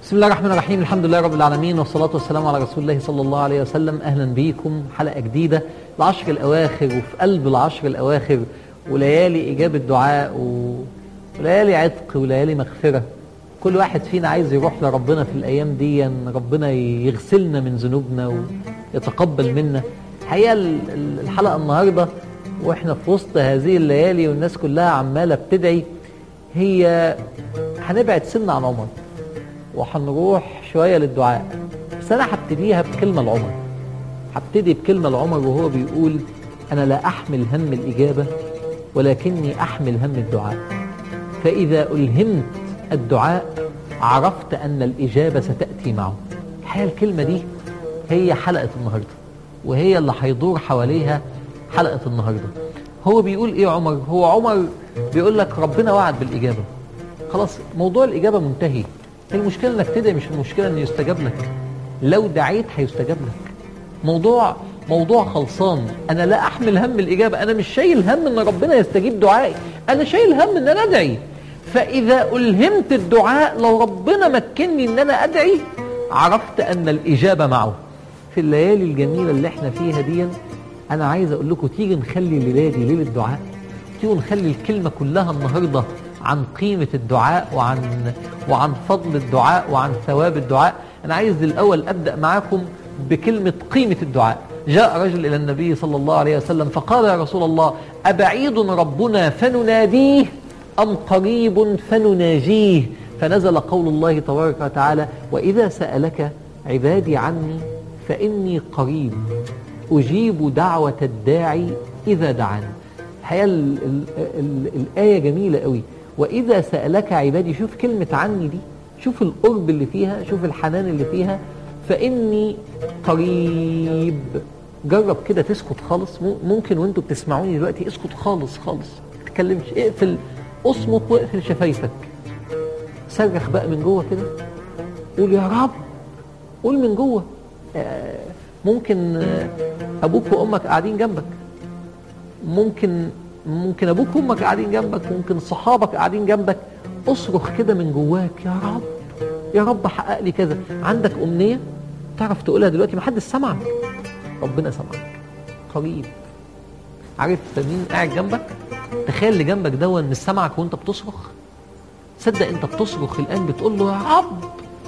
بسم الله الرحمن الرحيم الحمد لله رب العالمين والصلاة والسلام على رسول الله صلى الله عليه وسلم أهلا بيكم حلقة جديدة العشر الأواخر وفي قلب العشر الأواخر وليالي إجابة دعاء و... وليالي عتق وليالي مغفرة كل واحد فينا عايز يروح لربنا في الأيام دي إن ربنا يغسلنا من ذنوبنا ويتقبل منا الحقيقة ال- ال- الحلقة النهاردة وإحنا في وسط هذه الليالي والناس كلها عمالة بتدعي هي هنبعد سنة عن عمر وهنروح شوية للدعاء بس أنا هبتديها بكلمة لعمر هبتدي بكلمة لعمر وهو بيقول أنا لا أحمل هم الإجابة ولكني أحمل هم الدعاء فإذا ألهمت الدعاء عرفت أن الإجابة ستأتي معه الحقيقة الكلمة دي هي حلقة النهاردة وهي اللي هيدور حواليها حلقة النهاردة هو بيقول إيه عمر هو عمر بيقول لك ربنا وعد بالإجابة خلاص موضوع الإجابة منتهي المشكلة انك تدعي مش المشكلة ان يستجاب لك لو دعيت هيستجاب لك موضوع موضوع خلصان انا لا احمل هم الاجابة انا مش شايل هم ان ربنا يستجيب دعائي انا شايل هم ان انا ادعي فاذا الهمت الدعاء لو ربنا مكنني ان انا ادعي عرفت ان الاجابة معه في الليالي الجميلة اللي احنا فيها دي انا عايز اقول لكم تيجي نخلي الليلة دي ليلة دعاء تيجوا نخلي الكلمة كلها النهاردة عن قيمة الدعاء وعن وعن فضل الدعاء وعن ثواب الدعاء أنا عايز الأول أبدأ معاكم بكلمة قيمة الدعاء جاء رجل إلى النبي صلى الله عليه وسلم فقال يا رسول الله أبعيد ربنا فنناديه أم قريب فنناجيه فنزل قول الله تبارك وتعالى وإذا سألك عبادي عني فإني قريب أجيب دعوة الداعي إذا دعاني الحقيقة ال- ال- ال- الآية جميلة قوي وإذا سألك عبادي شوف كلمة عني دي شوف القرب اللي فيها شوف الحنان اللي فيها فإني قريب جرب كده تسكت خالص مم- ممكن وانتوا بتسمعوني دلوقتي اسكت خالص خالص ما تتكلمش اقفل اصمت واقفل شفايفك صرخ بقى من جوه كده قول يا رب قول من جوه آه، ممكن آه، ابوك وامك قاعدين جنبك ممكن ممكن ابوك وامك قاعدين جنبك ممكن صحابك قاعدين جنبك اصرخ كده من جواك يا رب يا رب حقق لي كذا عندك امنيه تعرف تقولها دلوقتي ما حدش سمعك ربنا سمعك قريب عارف مين قاعد جنبك تخيل اللي جنبك ده مش سمعك وانت بتصرخ صدق انت بتصرخ الان بتقول له يا رب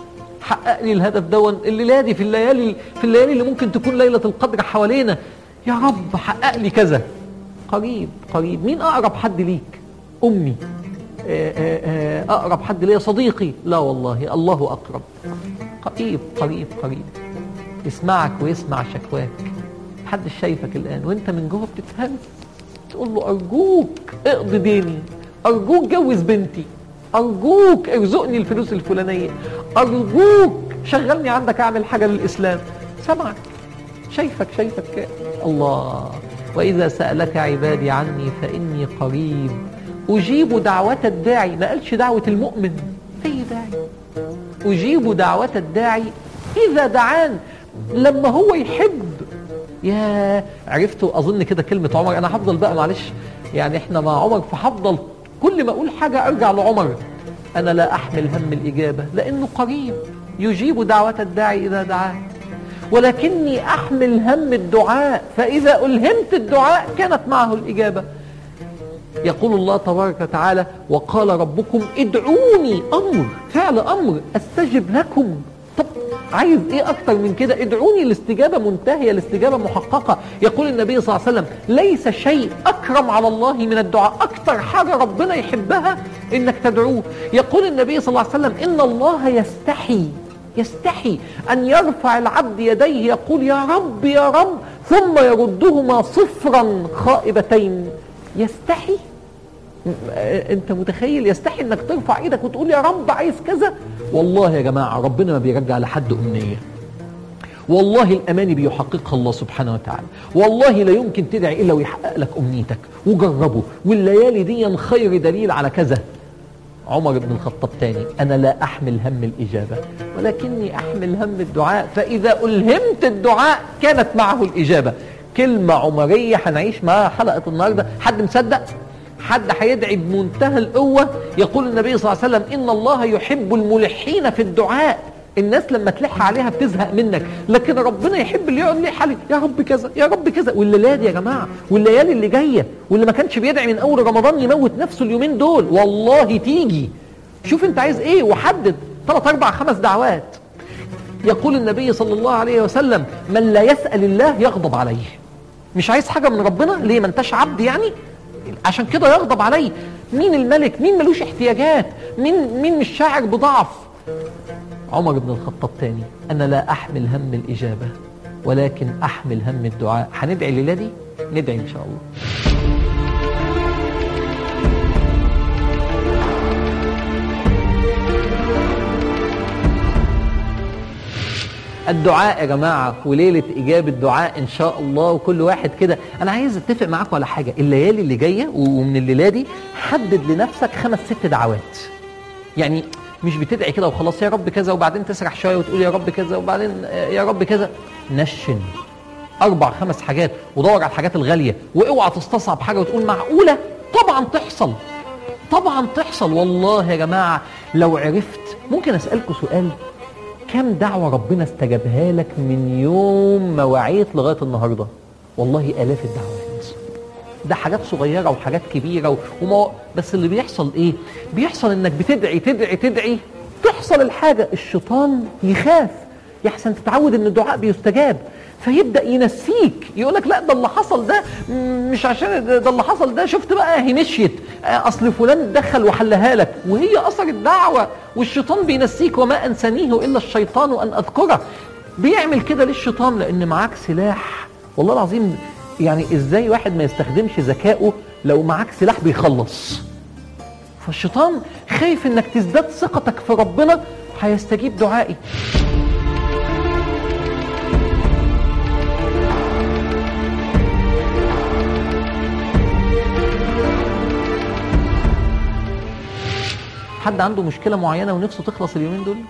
حقق لي الهدف دون الليله دي في الليالي في الليالي اللي ممكن تكون ليله القدر حوالينا يا رب حقق لي كذا قريب قريب مين اقرب حد ليك امي آه، آه، آه، اقرب حد ليا صديقي لا والله الله اقرب قريب قريب قريب يسمعك ويسمع شكواك محدش شايفك الان وانت من جوه بتتهز تقول له ارجوك اقضي ديني ارجوك جوز بنتي ارجوك ارزقني الفلوس الفلانيه ارجوك شغلني عندك اعمل حاجه للاسلام سمعك شايفك شايفك الله واذا سالك عبادي عني فاني قريب اجيب دعوه الداعي ما قالش دعوه المؤمن اي داعي اجيب دعوه الداعي اذا دعان لما هو يحب يا عرفتوا اظن كده كلمه عمر انا هفضل بقى معلش يعني احنا مع عمر فهفضل كل ما اقول حاجه ارجع لعمر انا لا احمل هم الاجابه لانه قريب يجيب دعوه الداعي اذا دعاه ولكني احمل هم الدعاء فاذا الهمت الدعاء كانت معه الاجابه يقول الله تبارك وتعالى وقال ربكم ادعوني امر فعل امر استجب لكم طب عايز ايه اكتر من كده ادعوني الاستجابه منتهيه الاستجابه محققه يقول النبي صلى الله عليه وسلم ليس شيء اكرم على الله من الدعاء اكتر حاجه ربنا يحبها انك تدعوه يقول النبي صلى الله عليه وسلم ان الله يستحي يستحي ان يرفع العبد يديه يقول يا رب يا رب ثم يردهما صفرا خائبتين يستحي انت متخيل يستحي انك ترفع ايدك وتقول يا رب عايز كذا والله يا جماعه ربنا ما بيرجع لحد امنيه والله الاماني بيحققها الله سبحانه وتعالى والله لا يمكن تدعي الا ويحقق لك امنيتك وجربه والليالي دي خير دليل على كذا عمر بن الخطاب تاني أنا لا أحمل هم الإجابة ولكني أحمل هم الدعاء فإذا ألهمت الدعاء كانت معه الإجابة كلمة عمرية هنعيش معاها حلقة النهاردة حد مصدق حد هيدعي بمنتهى القوة يقول النبي صلى الله عليه وسلم إن الله يحب الملحين في الدعاء الناس لما تلح عليها بتزهق منك لكن ربنا يحب اللي يقعد يلح عليه يا رب كذا يا رب كذا والليالي دي يا جماعه والليالي اللي جايه واللي ما كانش بيدعي من اول رمضان يموت نفسه اليومين دول والله تيجي شوف انت عايز ايه وحدد ثلاث اربع خمس دعوات يقول النبي صلى الله عليه وسلم من لا يسأل الله يغضب عليه مش عايز حاجة من ربنا ليه ما انتش عبد يعني عشان كده يغضب عليه مين الملك مين ملوش احتياجات مين مين مش شاعر بضعف عمر بن الخطاب تاني انا لا احمل هم الاجابه ولكن احمل هم الدعاء هندعي الليله دي ندعي ان شاء الله الدعاء يا جماعة وليلة إجابة دعاء إن شاء الله وكل واحد كده أنا عايز أتفق معاكم على حاجة الليالي اللي جاية ومن الليلة دي حدد لنفسك خمس ست دعوات يعني مش بتدعي كده وخلاص يا رب كذا وبعدين تسرح شوية وتقول يا رب كذا وبعدين يا رب كذا نشن أربع خمس حاجات ودور على الحاجات الغالية واوعى تستصعب حاجة وتقول معقولة طبعا تحصل طبعا تحصل والله يا جماعة لو عرفت ممكن أسألكم سؤال كم دعوة ربنا استجابها لك من يوم ما وعيت لغاية النهاردة والله آلاف الدعوات ده حاجات صغيرة وحاجات كبيرة وما بس اللي بيحصل ايه بيحصل انك بتدعي تدعي تدعي تحصل الحاجة الشيطان يخاف يحسن تتعود ان الدعاء بيستجاب فيبدا ينسيك يقول لك لا ده اللي حصل ده مش عشان ده اللي حصل ده شفت بقى هي مشيت اصل فلان اتدخل وحلها لك وهي اثر الدعوه والشيطان بينسيك وما انسانيه الا الشيطان ان اذكره بيعمل كده ليه الشيطان لان معاك سلاح والله العظيم يعني ازاي واحد ما يستخدمش ذكائه لو معاك سلاح بيخلص فالشيطان خايف انك تزداد ثقتك في ربنا هيستجيب دعائي حد عنده مشكلة معينة ونفسه تخلص اليومين دول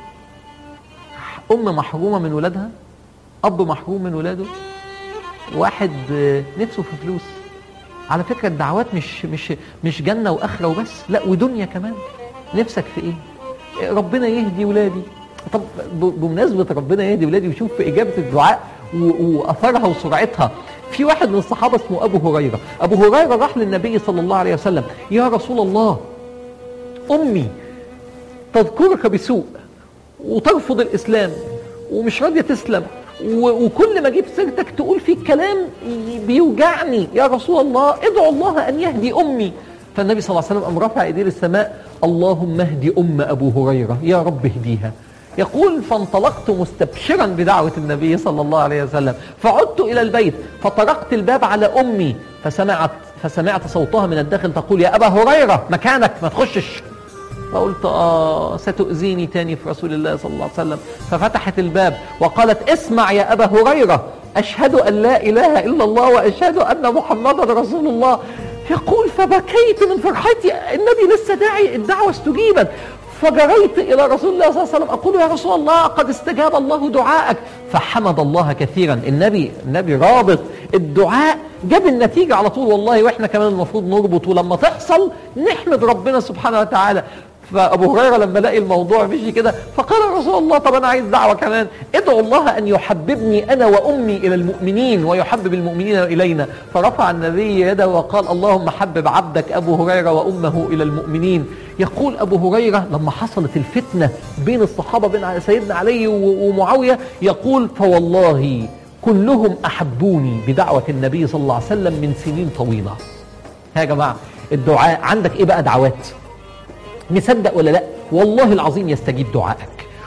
أم محرومة من ولادها أب محروم من ولاده واحد نفسه في فلوس على فكرة الدعوات مش مش مش جنة وآخرة وبس لا ودنيا كمان نفسك في إيه ربنا يهدي ولادي طب بمناسبة ربنا يهدي ولادي وشوف في إجابة الدعاء وأثرها وسرعتها في واحد من الصحابة اسمه أبو هريرة أبو هريرة راح للنبي صلى الله عليه وسلم يا رسول الله أمي تذكرك بسوء وترفض الإسلام ومش راضية تسلم وكل ما اجيب سيرتك تقول فيك كلام بيوجعني يا رسول الله ادعو الله ان يهدي امي فالنبي صلى الله عليه وسلم قام رفع ايديه للسماء اللهم اهدي ام ابو هريره يا رب اهديها يقول فانطلقت مستبشرا بدعوة النبي صلى الله عليه وسلم فعدت إلى البيت فطرقت الباب على أمي فسمعت فسمعت صوتها من الداخل تقول يا أبا هريرة مكانك ما تخشش فقلت آه ستؤذيني تاني في رسول الله صلى الله عليه وسلم ففتحت الباب وقالت اسمع يا أبا هريرة أشهد أن لا إله إلا الله وأشهد أن محمدا رسول الله يقول فبكيت من فرحتي النبي لسه داعي الدعوة استجيبت فجريت إلى رسول الله صلى الله عليه وسلم أقول يا رسول الله قد استجاب الله دعاءك فحمد الله كثيرا النبي النبي رابط الدعاء جاب النتيجة على طول والله وإحنا كمان المفروض نربط ولما تحصل نحمد ربنا سبحانه وتعالى فابو هريره لما لقي الموضوع مشي كده فقال يا رسول الله طب انا عايز دعوه كمان ادعو الله ان يحببني انا وامي الى المؤمنين ويحبب المؤمنين الينا فرفع النبي يده وقال اللهم حبب عبدك ابو هريره وامه الى المؤمنين يقول ابو هريره لما حصلت الفتنه بين الصحابه بين سيدنا علي ومعاويه يقول فوالله كلهم احبوني بدعوه النبي صلى الله عليه وسلم من سنين طويله يا جماعه الدعاء عندك ايه بقى دعوات مصدق ولا لا والله العظيم يستجيب دعائك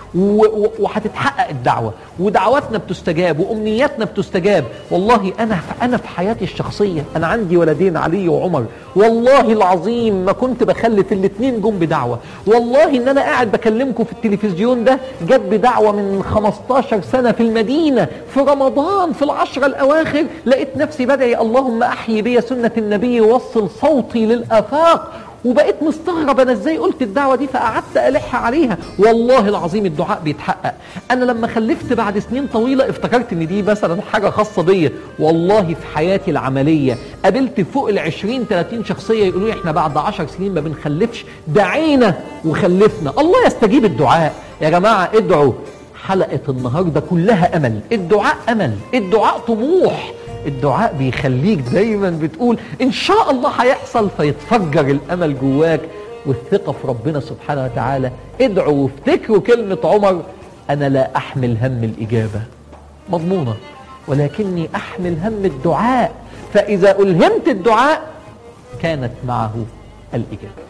وهتتحقق الدعوه ودعواتنا بتستجاب وامنياتنا بتستجاب والله انا انا في حياتي الشخصيه انا عندي ولدين علي وعمر والله العظيم ما كنت بخلف الاثنين جم بدعوه والله ان انا قاعد بكلمكم في التلفزيون ده جت بدعوه من 15 سنه في المدينه في رمضان في العشر الاواخر لقيت نفسي بدعي اللهم احيي بي سنه النبي ووصل صوتي للافاق وبقيت مستغرب انا ازاي قلت الدعوه دي فقعدت الح عليها والله العظيم الدعاء بيتحقق انا لما خلفت بعد سنين طويله افتكرت ان دي مثلا حاجه خاصه بيا والله في حياتي العمليه قابلت فوق ال 20 30 شخصيه يقولوا لي احنا بعد 10 سنين ما بنخلفش دعينا وخلفنا الله يستجيب الدعاء يا جماعه ادعوا حلقة النهاردة كلها أمل الدعاء أمل الدعاء طموح الدعاء بيخليك دايما بتقول إن شاء الله هيحصل فيتفجر الأمل جواك والثقة في ربنا سبحانه وتعالى ادعوا وافتكروا كلمة عمر أنا لا أحمل هم الإجابة مضمونة ولكني أحمل هم الدعاء فإذا ألهمت الدعاء كانت معه الإجابة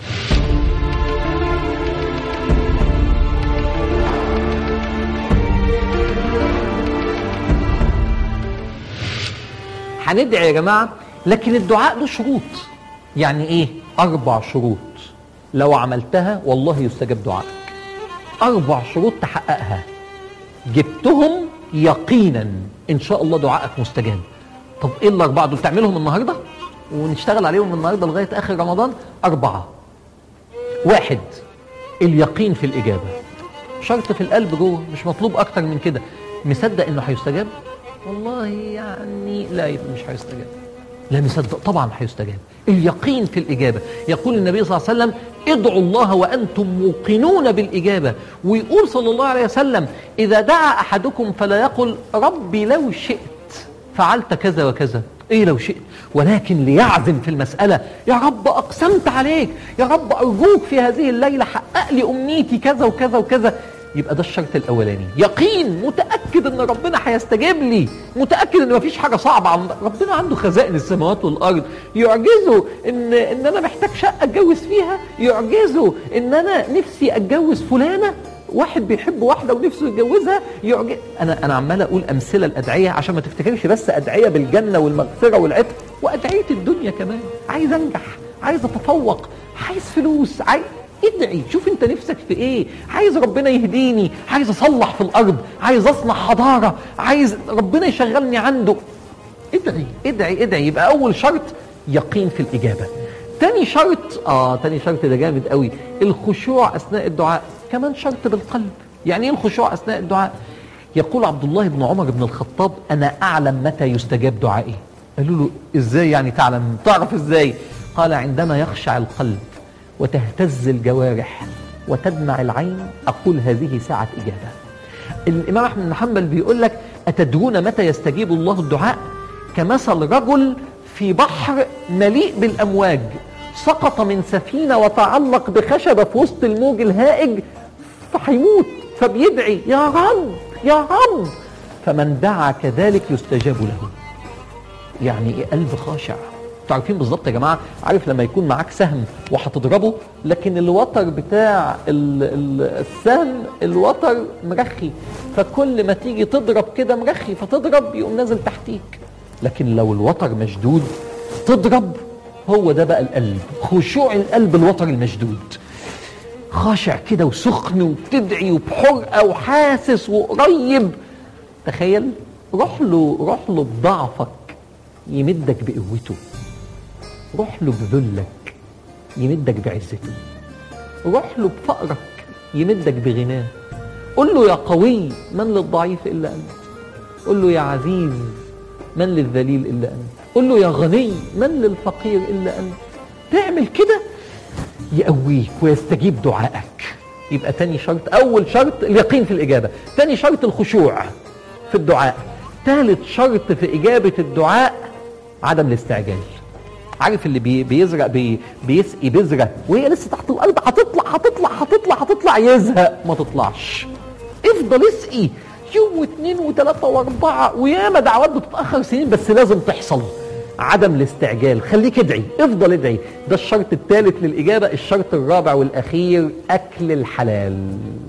هندعي يا جماعة لكن الدعاء له شروط يعني ايه اربع شروط لو عملتها والله يستجاب دعائك اربع شروط تحققها جبتهم يقينا ان شاء الله دعائك مستجاب طب ايه الاربعه دول تعملهم النهارده ونشتغل عليهم النهارده لغايه اخر رمضان اربعه واحد اليقين في الاجابه شرط في القلب جوه مش مطلوب اكتر من كده مصدق انه هيستجاب والله يعني لا مش هيستجاب لا مصدق طبعا هيستجاب اليقين في الإجابة يقول النبي صلى الله عليه وسلم ادعوا الله وأنتم موقنون بالإجابة ويقول صلى الله عليه وسلم إذا دعا أحدكم فلا يقل ربي لو شئت فعلت كذا وكذا ايه لو شئت ولكن ليعزم في المسألة يا رب أقسمت عليك يا رب أرجوك في هذه الليلة حقق لي أمنيتي كذا وكذا وكذا يبقى ده الشرط الاولاني يقين متاكد ان ربنا هيستجيب لي متاكد ان مفيش حاجه صعبه عند ربنا عنده خزائن السماوات والارض يعجزه ان ان انا محتاج شقه اتجوز فيها يعجزه ان انا نفسي اتجوز فلانه واحد بيحب واحده ونفسه يتجوزها يعجز انا انا عمال اقول امثله الادعيه عشان ما تفتكرش بس ادعيه بالجنه والمغفره والعتق وادعيه الدنيا كمان عايز انجح عايز اتفوق عايز فلوس عايز ادعي شوف انت نفسك في ايه عايز ربنا يهديني عايز اصلح في الارض عايز اصنع حضاره عايز ربنا يشغلني عنده ادعي ادعي ادعي يبقى اول شرط يقين في الاجابه تاني شرط اه تاني شرط ده جامد قوي الخشوع اثناء الدعاء كمان شرط بالقلب يعني ايه الخشوع اثناء الدعاء يقول عبد الله بن عمر بن الخطاب انا اعلم متى يستجاب دعائي قالوا له ازاي يعني تعلم تعرف ازاي قال عندما يخشع القلب وتهتز الجوارح وتدمع العين أقول هذه ساعة إجابة الإمام أحمد بن حنبل بيقول لك أتدرون متى يستجيب الله الدعاء كمثل رجل في بحر مليء بالأمواج سقط من سفينة وتعلق بخشبة في وسط الموج الهائج فهيموت فبيدعي يا رب يا رب فمن دعا كذلك يستجاب له يعني إيه قلب خاشع انتوا عارفين بالظبط يا جماعه عارف لما يكون معاك سهم وهتضربه لكن الوتر بتاع ال ال السهم الوتر مرخي فكل ما تيجي تضرب كده مرخي فتضرب يقوم نازل تحتيك لكن لو الوتر مشدود تضرب هو ده بقى القلب خشوع القلب الوتر المشدود خاشع كده وسخن وبتدعي وبحرقه وحاسس وقريب تخيل روح له روح له بضعفك يمدك بقوته روح له بذلك يمدك بعزته روح له بفقرك يمدك بغناه قل له يا قوي من للضعيف إلا أنت قل له يا عزيز من للذليل إلا أنت قل له يا غني من للفقير إلا أنت تعمل كده يقويك ويستجيب دعائك يبقى تاني شرط أول شرط اليقين في الإجابة تاني شرط الخشوع في الدعاء ثالث شرط في إجابة الدعاء عدم الاستعجال عارف اللي بي بيزرع بي بيسقي بذره وهي لسه تحت الارض هتطلع هتطلع هتطلع هتطلع يزهق ما تطلعش افضل اسقي يوم واثنين وثلاثه واربعه وياما دعوات بتتاخر سنين بس لازم تحصل عدم الاستعجال خليك ادعي افضل ادعي ده الشرط الثالث للاجابه الشرط الرابع والاخير اكل الحلال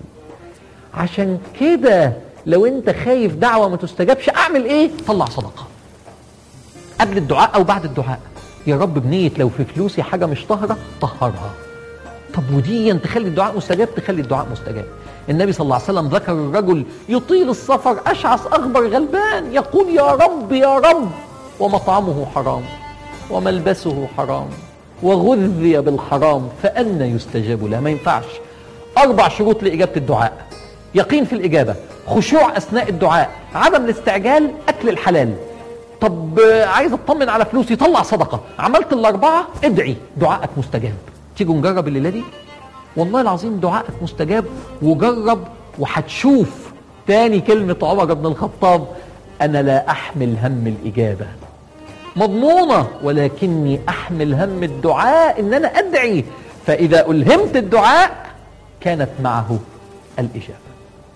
عشان كده لو انت خايف دعوه ما تستجابش اعمل ايه طلع صدقه قبل الدعاء او بعد الدعاء يا رب بنية لو في فلوسي حاجة مش طاهرة طهرها طب ودي تخلي الدعاء مستجاب تخلي الدعاء مستجاب النبي صلى الله عليه وسلم ذكر الرجل يطيل السفر أشعث أغبر غلبان يقول يا رب يا رب ومطعمه حرام وملبسه حرام وغذي بالحرام فأنا يستجاب له ما ينفعش أربع شروط لإجابة الدعاء يقين في الإجابة خشوع أثناء الدعاء عدم الاستعجال أكل الحلال طب عايز اطمن على فلوسي طلع صدقه عملت الاربعه ادعي دعائك مستجاب تيجوا نجرب الليله دي والله العظيم دعائك مستجاب وجرب وهتشوف تاني كلمة عمر بن الخطاب أنا لا أحمل هم الإجابة مضمونة ولكني أحمل هم الدعاء إن أنا أدعي فإذا ألهمت الدعاء كانت معه الإجابة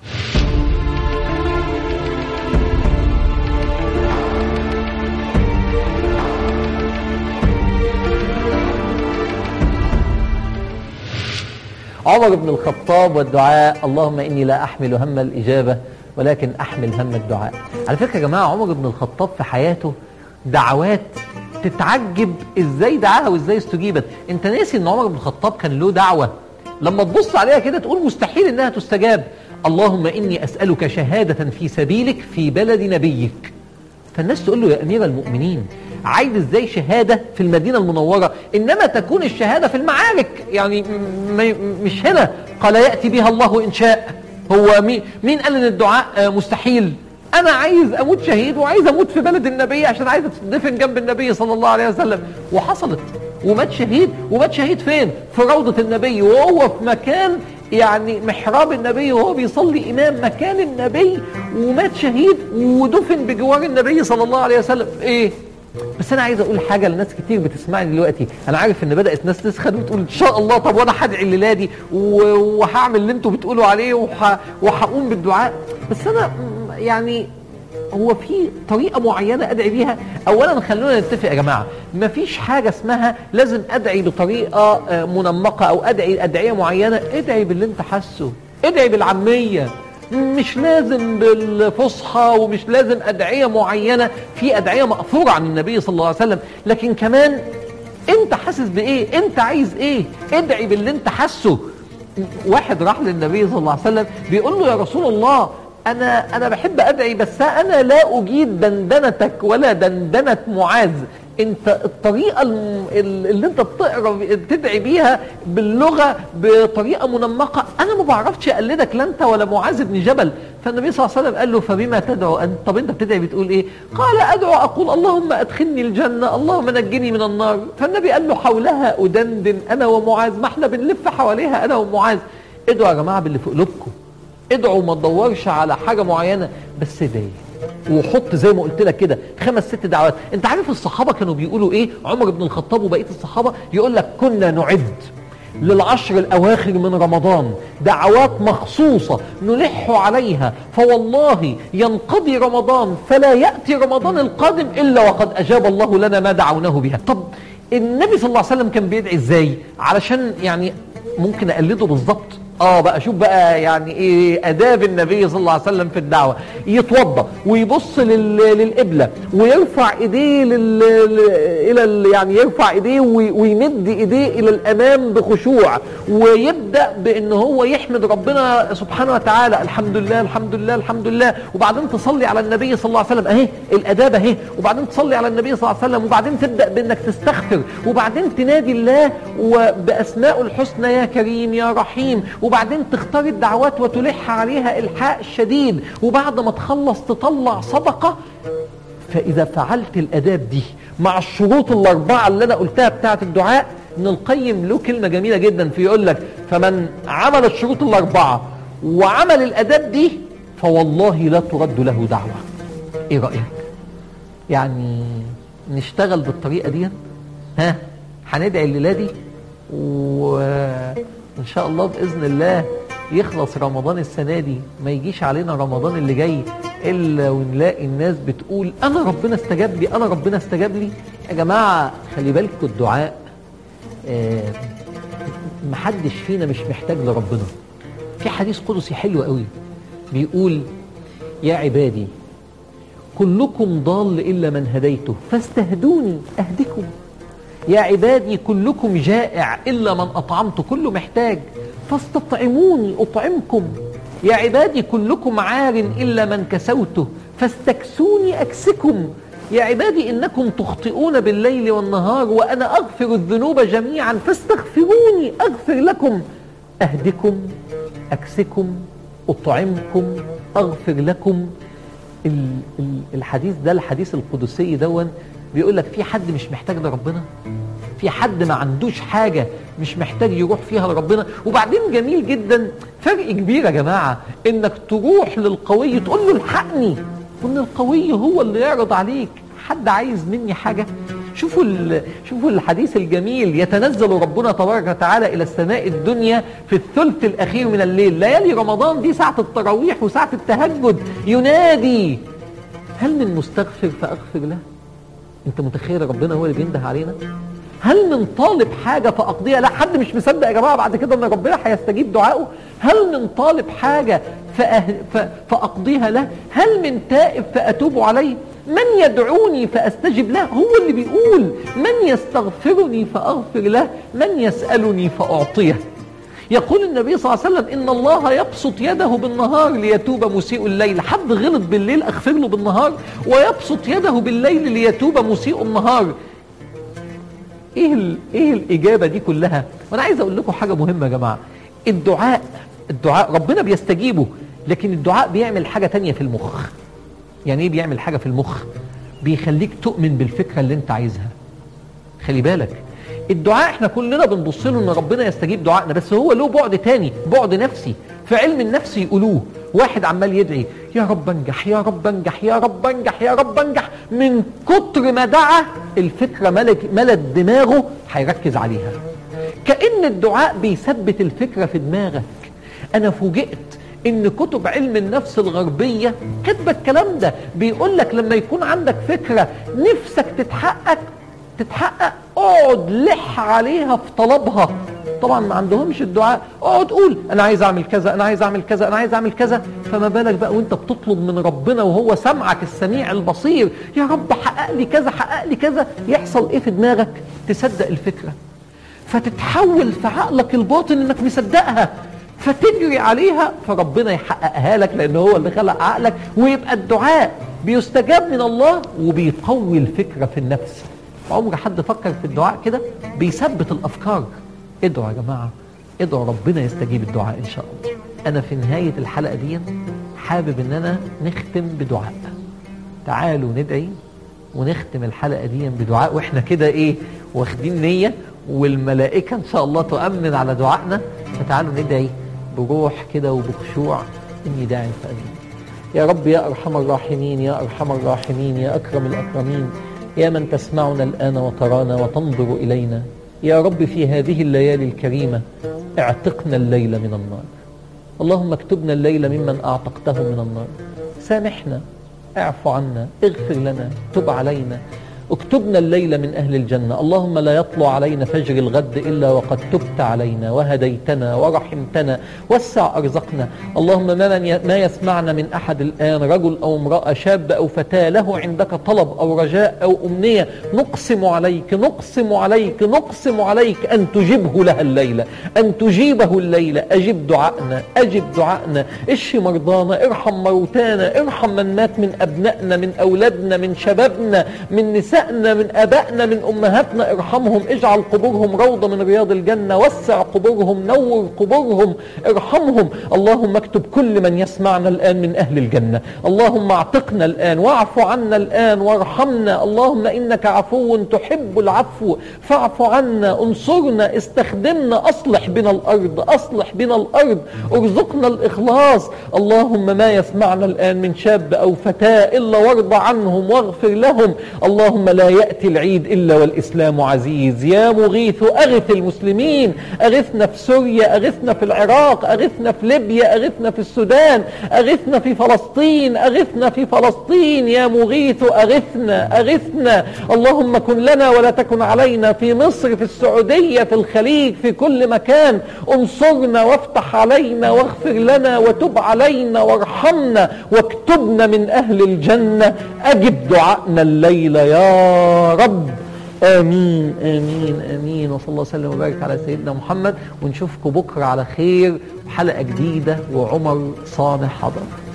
عمر بن الخطاب والدعاء اللهم إني لا أحمل هم الإجابة ولكن أحمل هم الدعاء على فكرة يا جماعة عمر بن الخطاب في حياته دعوات تتعجب ازاي دعاها وازاي استجيبت انت ناسي ان عمر بن الخطاب كان له دعوة لما تبص عليها كده تقول مستحيل انها تستجاب اللهم اني اسألك شهادة في سبيلك في بلد نبيك فالناس تقول له يا امير المؤمنين عايز ازاي شهادة في المدينة المنورة انما تكون الشهادة في المعارك يعني مش هنا قال يأتي بها الله ان شاء هو مين, مين قال ان الدعاء مستحيل انا عايز اموت شهيد وعايز اموت في بلد النبي عشان عايز اتدفن جنب النبي صلى الله عليه وسلم وحصلت ومات شهيد ومات شهيد فين في روضة النبي وهو في مكان يعني محراب النبي وهو بيصلي امام مكان النبي ومات شهيد ودفن بجوار النبي صلى الله عليه وسلم ايه بس انا عايز اقول حاجه لناس كتير بتسمعني دلوقتي انا عارف ان بدات ناس تسخن وتقول ان شاء الله طب وانا هدعي الليله دي وهعمل اللي انتوا بتقولوا عليه وهقوم بالدعاء بس انا يعني هو في طريقة معينة أدعي بيها أولا خلونا نتفق يا جماعة مفيش حاجة اسمها لازم أدعي بطريقة منمقة أو أدعي أدعية معينة ادعي باللي أنت حاسه ادعي بالعامية مش لازم بالفصحى ومش لازم أدعية معينة في أدعية مأثورة عن النبي صلى الله عليه وسلم لكن كمان أنت حاسس بإيه أنت عايز إيه ادعي باللي أنت حاسه واحد راح للنبي صلى الله عليه وسلم بيقول له يا رسول الله أنا أنا بحب أدعي بس أنا لا أجيد دندنتك ولا دندنة معاذ أنت الطريقة اللي أنت بتقرا بتدعي بيها باللغة بطريقة منمقة أنا ما بعرفش أقلدك لا أنت ولا معاذ بن جبل فالنبي صلى الله عليه وسلم قال له فبما تدعو أنت طب أنت بتدعي بتقول إيه؟ قال أدعو أقول اللهم أدخلني الجنة اللهم نجني من النار فالنبي قال له حولها أدندن أنا ومعاذ ما احنا بنلف حواليها أنا ومعاذ ادعوا يا جماعة باللي في قلوبكم ادعوا ما تدورش على حاجة معينة بس ادعي وحط زي ما قلت لك كده خمس ست دعوات انت عارف الصحابة كانوا بيقولوا ايه عمر بن الخطاب وبقية الصحابة يقول لك كنا نعد للعشر الأواخر من رمضان دعوات مخصوصة نلح عليها فوالله ينقضي رمضان فلا يأتي رمضان القادم إلا وقد أجاب الله لنا ما دعوناه بها طب النبي صلى الله عليه وسلم كان بيدعي ازاي علشان يعني ممكن أقلده بالظبط اه بقى شوف بقى يعني ايه اداب النبي صلى الله عليه وسلم في الدعوه يتوضا ويبص لل... للقبله ويرفع ايديه لل... الى ال... يعني يرفع ايديه وي... ويمد ايديه الى الامام بخشوع ويبدا بان هو يحمد ربنا سبحانه وتعالى الحمد لله الحمد لله الحمد لله وبعدين تصلي على النبي صلى الله عليه وسلم اهي الاداب اهي وبعدين تصلي على النبي صلى الله عليه وسلم وبعدين تبدا بانك تستغفر وبعدين تنادي الله وباسماء الحسنى يا كريم يا رحيم وبعدين تختار الدعوات وتلح عليها الحاء شديد وبعد ما تخلص تطلع صدقه فاذا فعلت الاداب دي مع الشروط الاربعه اللي انا قلتها بتاعه الدعاء ابن القيم له كلمه جميله جدا في يقول لك فمن عمل الشروط الاربعه وعمل الاداب دي فوالله لا ترد له دعوه ايه رايك يعني نشتغل بالطريقه دي ها هندعي الليله دي وان شاء الله باذن الله يخلص رمضان السنه دي ما يجيش علينا رمضان اللي جاي الا ونلاقي الناس بتقول انا ربنا استجاب لي انا ربنا استجاب لي يا جماعه خلي بالكم الدعاء آه محدش فينا مش محتاج لربنا في حديث قدسي حلو قوي بيقول يا عبادي كلكم ضال الا من هديته فاستهدوني اهدكم يا عبادي كلكم جائع إلا من أطعمت كله محتاج فاستطعموني أطعمكم يا عبادي كلكم عار إلا من كسوته فاستكسوني أكسكم يا عبادي إنكم تخطئون بالليل والنهار وأنا أغفر الذنوب جميعا فاستغفروني أغفر لكم أهدكم أكسكم أطعمكم أغفر لكم الحديث ده الحديث القدسي دون بيقول لك في حد مش محتاج لربنا في حد ما عندوش حاجة مش محتاج يروح فيها لربنا وبعدين جميل جدا فرق كبير يا جماعة انك تروح للقوي تقول له الحقني وان القوي هو اللي يعرض عليك حد عايز مني حاجة شوفوا شوفوا الحديث الجميل يتنزل ربنا تبارك وتعالى الى السماء الدنيا في الثلث الاخير من الليل ليالي رمضان دي ساعه التراويح وساعه التهجد ينادي هل من مستغفر فاغفر له انت متخيل ربنا هو اللي بينده علينا هل من طالب حاجة فأقضيها لا حد مش مصدق يا جماعة بعد كده أن ربنا هيستجيب دعائه هل من طالب حاجة فأه... ف... فأقضيها له هل من تائب فأتوب عليه من يدعوني فأستجب له هو اللي بيقول من يستغفرني فأغفر له من يسألني فأعطيه يقول النبي صلى الله عليه وسلم إن الله يبسط يده بالنهار ليتوب مسيء الليل حد غلط بالليل أغفر له بالنهار ويبسط يده بالليل ليتوب مسيء النهار ايه ال... ايه الاجابه دي كلها وانا عايز اقول لكم حاجه مهمه يا جماعه الدعاء الدعاء ربنا بيستجيبه لكن الدعاء بيعمل حاجه تانية في المخ يعني ايه بيعمل حاجه في المخ بيخليك تؤمن بالفكره اللي انت عايزها خلي بالك الدعاء احنا كلنا بنبص له ان ربنا يستجيب دعائنا بس هو له بعد تاني بعد نفسي في علم النفس يقولوه واحد عمال يدعي يا رب انجح يا رب انجح يا رب انجح يا رب انجح من كتر ما دعا الفكره ملك ملت دماغه هيركز عليها كأن الدعاء بيثبت الفكره في دماغك انا فوجئت ان كتب علم النفس الغربيه كاتبه الكلام ده بيقول لك لما يكون عندك فكره نفسك تتحقق تتحقق اقعد لح عليها في طلبها طبعا ما عندهمش الدعاء اقعد قول انا عايز اعمل كذا انا عايز اعمل كذا انا عايز اعمل كذا فما بالك بقى وانت بتطلب من ربنا وهو سمعك السميع البصير يا رب حقق لي كذا حقق لي كذا يحصل ايه في دماغك تصدق الفكره فتتحول في عقلك الباطن انك مصدقها فتجري عليها فربنا يحققها لك لان هو اللي خلق عقلك ويبقى الدعاء بيستجاب من الله وبيقوي الفكره في النفس عمر حد فكر في الدعاء كده بيثبت الافكار ادعوا يا جماعه ادعوا ربنا يستجيب الدعاء ان شاء الله انا في نهايه الحلقه دي حابب ان انا نختم بدعاء تعالوا ندعي ونختم الحلقه دي بدعاء واحنا كده ايه واخدين نيه والملائكه ان شاء الله تؤمن على دعائنا فتعالوا ندعي بروح كده وبخشوع اني داع فامين يا رب يا ارحم الراحمين يا ارحم الراحمين يا اكرم الاكرمين يا من تسمعنا الآن وترانا وتنظر إلينا يا رب في هذه الليالي الكريمة اعتقنا الليل من النار اللهم اكتبنا الليل ممن أعتقته من النار سامحنا اعف عنا اغفر لنا تب علينا اكتبنا الليل من أهل الجنة اللهم لا يطلع علينا فجر الغد إلا وقد تبت علينا وهديتنا ورحمتنا وسع أرزقنا اللهم ما, من ي... ما يسمعنا من أحد الآن رجل أو امرأة شاب أو فتاة له عندك طلب أو رجاء أو أمنية نقسم عليك نقسم عليك نقسم عليك أن تجبه لها الليلة أن تجيبه الليلة أجب دعائنا أجب دعائنا اشف مرضانا ارحم موتانا ارحم من مات من أبنائنا من أولادنا من شبابنا من نساء أبنائنا من أبائنا من أمهاتنا ارحمهم اجعل قبورهم روضة من رياض الجنة وسع قبورهم نور قبورهم ارحمهم اللهم اكتب كل من يسمعنا الآن من أهل الجنة اللهم اعتقنا الآن واعف عنا الآن وارحمنا اللهم إنك عفو تحب العفو فاعف عنا انصرنا استخدمنا أصلح بنا الأرض أصلح بنا الأرض ارزقنا الإخلاص اللهم ما يسمعنا الآن من شاب أو فتاة إلا وارض عنهم واغفر لهم اللهم لا يأتي العيد إلا والإسلام عزيز يا مغيث أغث المسلمين أغثنا في سوريا أغثنا في العراق أغثنا في ليبيا أغثنا في السودان أغثنا في فلسطين أغثنا في فلسطين يا مغيث أغثنا أغثنا اللهم كن لنا ولا تكن علينا في مصر في السعودية في الخليج في كل مكان انصرنا وافتح علينا واغفر لنا وتب علينا وارحمنا واكتبنا من أهل الجنة أجب دعائنا الليلة يا رب آمين آمين آمين وصلى الله وسلم وبارك على سيدنا محمد ونشوفكم بكرة على خير حلقة جديدة وعمر صالح حضر